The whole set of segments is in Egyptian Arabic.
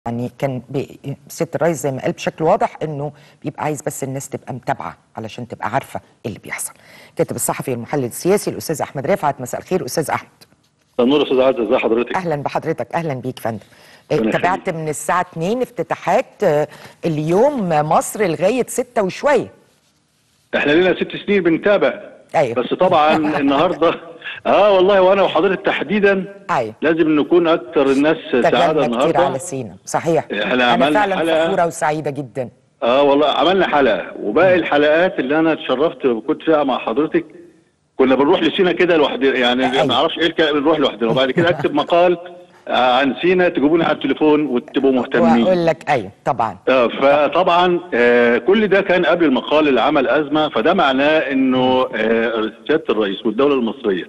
يعني كان بي- سياده الرئيس زي ما قال بشكل واضح انه بيبقى عايز بس الناس تبقى متابعه علشان تبقى عارفه ايه اللي بيحصل. كاتب الصحفي المحلل السياسي الاستاذ احمد رفعت مساء الخير استاذ احمد. النور استاذ عزة ازي حضرتك اهلا بحضرتك اهلا بيك فندم. آه، ربنا تابعت يخليك. من الساعه 2 افتتاحات آه، اليوم مصر لغايه 6 وشويه. احنا لنا ست سنين بنتابع أيوة. بس طبعا النهارده اه والله وانا وحضرتك تحديدا ايوه لازم نكون اكتر الناس سعاده اشتغلنا كتير النهارده على سينا صحيح. إحنا انا عملنا فعلا حلقة. فخوره وسعيده جدا. اه والله عملنا حلقه وباقي الحلقات اللي انا اتشرفت وكنت فيها مع حضرتك كنا بنروح لسينا كده لوحدنا يعني أيوة. ما اعرفش ايه الكلام بنروح لوحدنا وبعد كده اكتب مقال آه، عن سينا تجيبوني على التليفون وتبقوا مهتمين واقول لك ايوه طبعا. آه، فطبعا آه، كل ده كان قبل المقال اللي عمل ازمه فده معناه انه آه، سياده الرئيس والدوله المصريه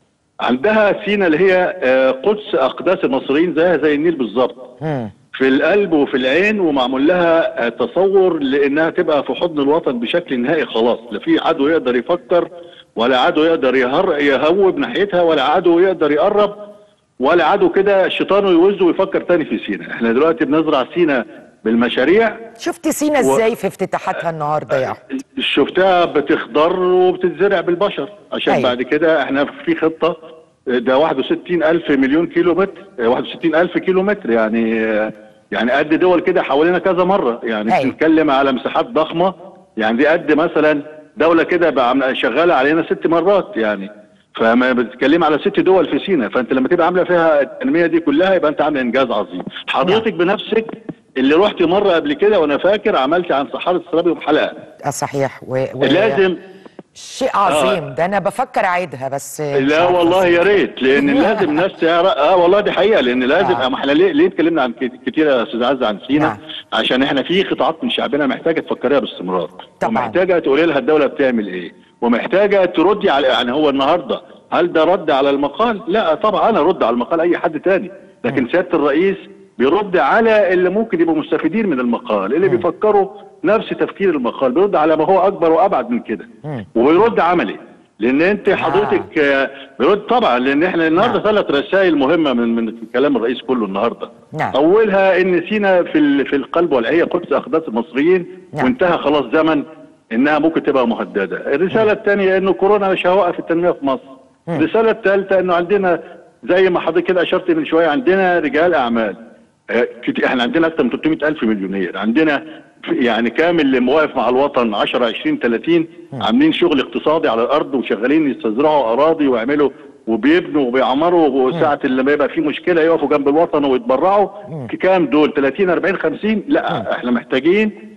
عندها سينا اللي هي آه، قدس اقداس المصريين زيها زي النيل بالظبط مم. في القلب وفي العين ومعمول لها آه، تصور لانها تبقى في حضن الوطن بشكل نهائي خلاص لا في عدو يقدر يفكر ولا عدو يقدر يهر يهوب ناحيتها ولا عدو يقدر يقرب ولا عدو كده شيطانه يوزه ويفكر تاني في سينا احنا دلوقتي بنزرع سينا بالمشاريع شفت سينا و- ازاي في افتتاحاتها النهارده يا احمد؟ شفتها بتخضر وبتتزرع بالبشر عشان أيوة. بعد كده احنا في خطة ده 61 ألف مليون كيلو متر 61 ألف كيلو متر يعني يعني قد دول كده حوالينا كذا مرة يعني أيوة. بنتكلم على مساحات ضخمة يعني دي قد مثلا دولة كده بقى عاملة- شغالة علينا ست مرات يعني فما بتتكلم على ست دول في سينا فانت لما تبقى عامله فيها التنميه دي كلها يبقى انت عامل انجاز عظيم حضرتك بنفسك اللي رحت مره قبل كده وانا فاكر عملت عن صحاري السرابي حلقه اه صحيح و... و... لازم شيء عظيم ده انا بفكر اعيدها بس مش لا عارفة والله إزاي. يا ريت لان لازم الناس تعرف اه والله دي حقيقه لان لازم آه. آه. ما احنا ليه ليه اتكلمنا عن كت- كتير يا استاذ عز عن سينا نعم. عشان احنا في قطاعات من شعبنا محتاجه تفكريها باستمرار طبعاً. ومحتاجه تقولي لها الدوله بتعمل ايه ومحتاجه تردي على يعني هو النهارده هل ده رد على المقال؟ لا طبعا انا ارد على المقال اي حد تاني لكن سياده الرئيس بيرد على اللي ممكن يبقوا مستفيدين من المقال اللي بيفكروا نفس تفكير المقال بيرد على ما هو اكبر وابعد من كده مم. وبيرد عملي لان انت حضرتك آه، بيرد طبعا لان احنا النهارده نعم. ثلاث رسائل مهمه من من كلام الرئيس كله النهارده نعم. اولها ان سينا في ال- في القلب والعيه قدس اقداس المصريين نعم. وانتهى خلاص زمن انها ممكن تبقى مهدده الرساله الثانيه انه كورونا مش هيوقف التنميه في مصر الرساله الثالثه انه عندنا زي ما حضرتك كده اشرت من شويه عندنا رجال اعمال آه، كت- احنا عندنا اكثر من 300 الف مليونير عندنا في- يعني كامل اللي مواقف مع الوطن 10 20 30 عاملين شغل اقتصادي على الارض وشغالين يستزرعوا اراضي ويعملوا وبيبنوا وبيعمروا وساعة لما يبقى في مشكلة يقفوا جنب الوطن ويتبرعوا كام دول 30 40 50 لا احنا محتاجين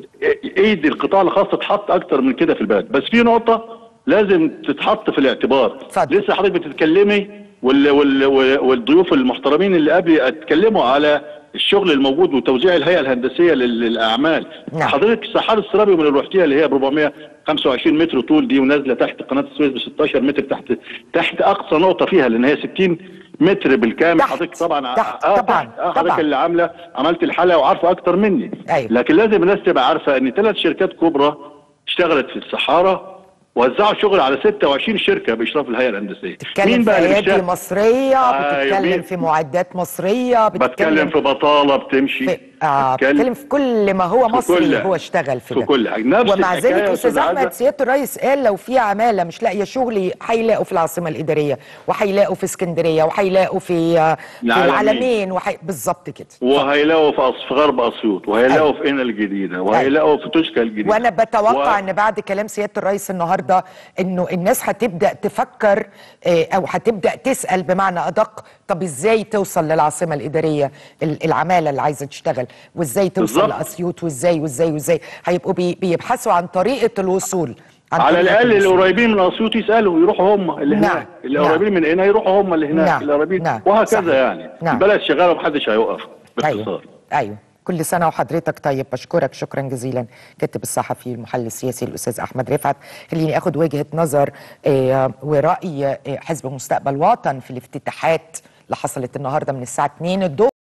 ايد القطاع الخاص تتحط اكتر من كده في البلد بس في نقطة لازم تتحط في الاعتبار اتفضل. لسه حضرتك بتتكلمي وال وال والضيوف المحترمين اللي قبلي اتكلموا على الشغل الموجود وتوزيع الهيئه الهندسيه لل- للاعمال نعم. حضرتك الصحاري السرابي من اللي رحتيها اللي هي ب 425 متر طول دي ونازله تحت قناه السويس ب 16 متر تحت تحت اقصى نقطه فيها لان هي 60 متر بالكامل تحت. حضرتك طبعا تحت. اه طبعاً. تحت. آه طبعاً. حضرتك اللي عامله عملت الحلقه وعارفه اكتر مني أيوة. لكن لازم الناس تبقى عارفه ان ثلاث شركات كبرى اشتغلت في الصحارى وزعوا شغل على 26 شركه باشراف الهيئه الهندسيه بتتكلم في اللي ايادي بيشتغل؟ مصريه أيوة، بتتكلم مين؟ في معدات مصريه بتكلم في بطاله بتمشي في آه بتتكلم في كل ما هو في مصري كل- هو اشتغل في, في ده كل حاجة. نفس ومع الحكاية ذلك يا استاذ أستاذ احمد عزة. سياده الرئيس قال لو في عماله مش لاقيه شغل هيلاقوا في العاصمه الاداريه وهيلاقوا في اسكندريه وهيلاقوا في آه، في العلمين. العلمين وحي... بالظبط كده وهيلاقوا في أص- في غرب اسيوط وهيلاقوا في قنا الجديده وهيلاقوا في توشكا الجديده وانا بتوقع و- ان بعد كلام سياده الرئيس النهارده انه الناس هتبدا تفكر آه، او هتبدا تسال بمعنى ادق طب ازاي توصل للعاصمه الاداريه ال- العماله اللي عايزه تشتغل وازاي توصل بالظبط. لاسيوط وازاي وازاي وازاي هيبقوا بي بيبحثوا عن طريقه الوصول عن على طريقة الاقل اللي الوصول. قريبين من اسيوط يسالوا يروحوا هم اللي نعم، هناك اللي نعم. قريبين من هنا يروحوا هم اللي هناك نعم، اللي قريبين نعم، وهكذا صحيح. يعني نعم. البلد شغاله ومحدش هيوقف باختصار ايوه ايوه كل سنه وحضرتك طيب بشكرك شكرا جزيلا كاتب الصحفي المحلل السياسي الاستاذ احمد رفعت خليني اخد وجهه نظر آه، وراي آه، حزب مستقبل وطن في الافتتاحات اللي حصلت النهارده من الساعه 2 الظهر